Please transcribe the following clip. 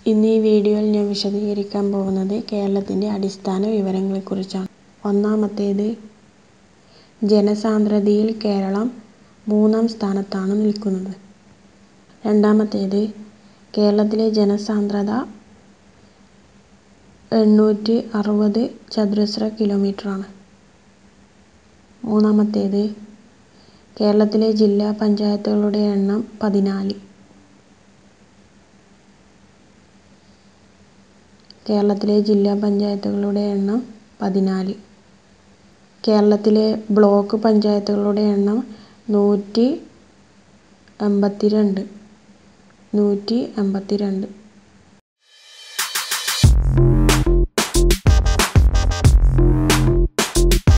ഇന്ന് ഈ വീഡിയോയിൽ ഞാൻ വിശദീകരിക്കാൻ പോകുന്നത് കേരളത്തിൻ്റെ അടിസ്ഥാന വിവരങ്ങളെക്കുറിച്ചാണ്. ഒന്നാമത്തേത് ജനസാന്ദ്രതയിൽ കേരളം മൂന്നാം സ്ഥാനത്താണ് നിൽക്കുന്നത്. രണ്ടാമത്തേത് കേരളത്തിലെ ജനസാന്ദ്രത എണ്ണൂറ്റി അറുപത് ചതുരശ്ര കിലോമീറ്ററാണ്. മൂന്നാമത്തേത് കേരളത്തിലെ ജില്ലാ പഞ്ചായത്തുകളുടെ എണ്ണം പതിനാല്. കേരളത്തിലെ ജില്ലാ പഞ്ചായത്തുകളുടെ എണ്ണം പതിനാല്. കേരളത്തിലെ ബ്ലോക്ക് പഞ്ചായത്തുകളുടെ എണ്ണം നൂറ്റി എൺപത്തിരണ്ട്. നൂറ്റി എൺപത്തിരണ്ട്.